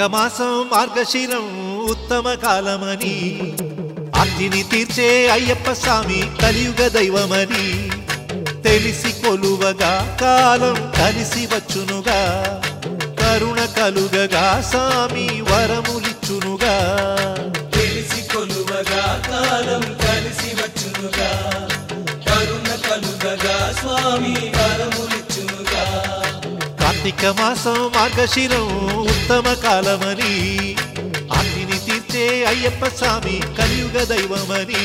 మాసం మార్గశిరం ఉత్తమ కాలమని అగ్నిని తీర్చే అయ్యప్ప స్వామి కలియుగ దైవమని తెలిసి కొలువగా కాలం కలిసి వచ్చునుగా కరుణ కలుగగా స్వామి వరములిచ్చునుగా తెలిసి కొలువగా కాలం కలిసి వచ్చునుగా కరుణ కలుగగా స్వామి వరములిచ్చునుగా కార్తీక మాసం మార్గశిరం ఉత్తమ కాలమని అగ్నిని తీర్చే అయ్యప్ప స్వామి కలియుగ దైవమని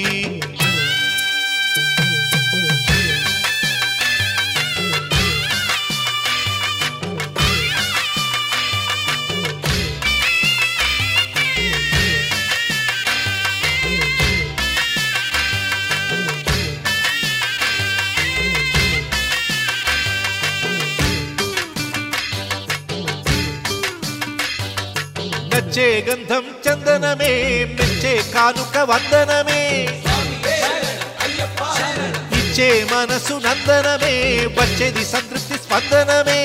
నచ్చే గంధం చందనమే మెచ్చే కానుక వందనమే ఇచ్చే మనసు నందనమే వచ్చేది సంతృప్తి స్పందనమే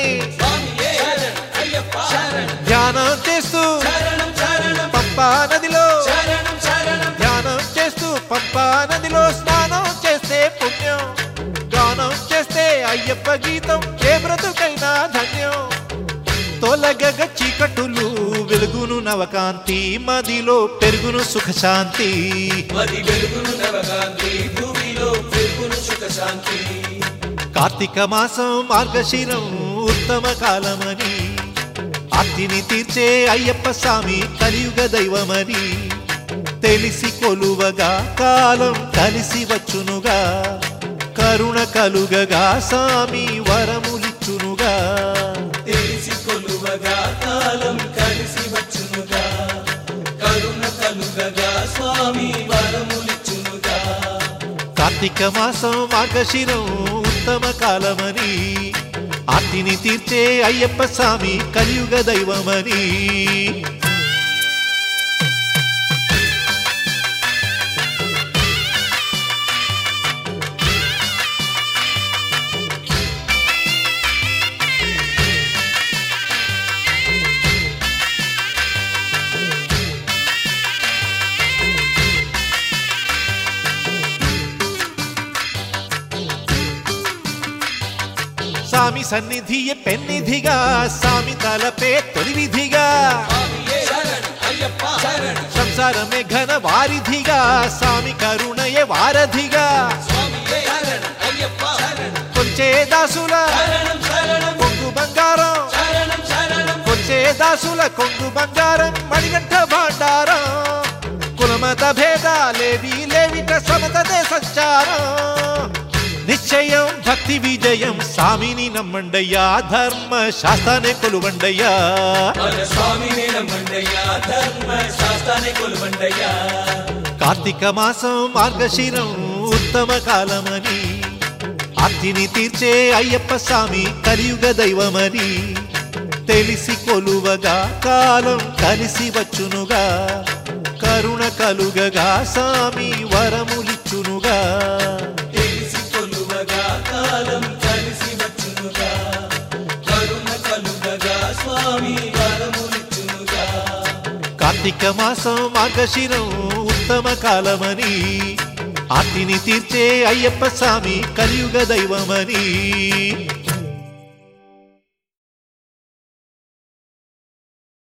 ధ్యానం చేస్తూ శరణం శరణం పంపా నదిలో శరణం శరణం ధ్యానం చేస్తూ పంపా నదిలో స్నానం చేస్తే పుణ్యం గానం చేస్తే అయ్యప్ప గీతం ఏ బ్రతుకైనా ధన్యం తొలగగ చీకటులు వెలుగును నవకాంతి మదిలో పెరుగును సుఖశాంతి మది వెలుగును నవగాంతి భూమిలో పెరుగును సుఖ శాంతి కార్తీక మాసం మార్గశిరం ఉత్తమ కాలమని అగ్నిని తీర్చే అయ్యప్ప స్వామి కలియుగ దైవమని తెలిసి కొలువగా కాలం కలిసి వచ్చునుగా కరుణ కలుగగా స్వామి వరములిచ్చునుగా తెలిసి కొలువగా కాలం కలిసి వచ్చునుగా కరుణ కలుగగా స్వామి వరములిచ్చునుగా కార్తీక మాసం మార్గశిరం ఉత్తమ కాలమని అగ్నిని తీర్చే అయ్యప్ప స్వామి కలియుగ దైవమని స్వామి సన్నిధియే పెన్నిధిగా స్వామి తలపే తొలి విధిగా శరణ్ అయ్యప్ప శరణ్ సంసారమే ఘన వారిధిగా స్వామి కరుణయే వారధిగా స్వామి శరణ్ అయ్యప్ప శరణ్ కొంచే దాసుల శరణం శరణం కొంగు బంగారం శరణం శరణం కొంచే దాసుల కొంగు బంగారం మణిగంట భాండారం కులమత భేదాలేవి లేవిట సమతదే సంచారం నిశ్చయం భక్తి విజయం స్వామిని నమ్మండయ్యా ధర్మ శాస్త్రాన్ని కొలువండయ్యా మన స్వామి నేనమ్మండయ్యా ధర్మ శాస్త్రాన్ని కొలువండయ్యా కార్తీక మాసం మార్గశిరం ఉత్తమ కాలమని అగ్నిని తీర్చే అయ్యప్ప స్వామి కలియుగ దైవమని తెలిసి కొలువగా కాలం కలిసి వచ్చునుగా కరుణ కలుగగా స్వామి వరములిచ్చునుగా తెలిసి కొలువగా కాలం కలిసి వచ్చునుగా కరుణ కలుగగా స్వామి వరములిచ్చునుగా కార్తీక మాసం మార్గశిరం ఉత్తమ కాలమని అగ్నిని తీర్చే అయ్యప్ప స్వామి కలియుగ దైవమని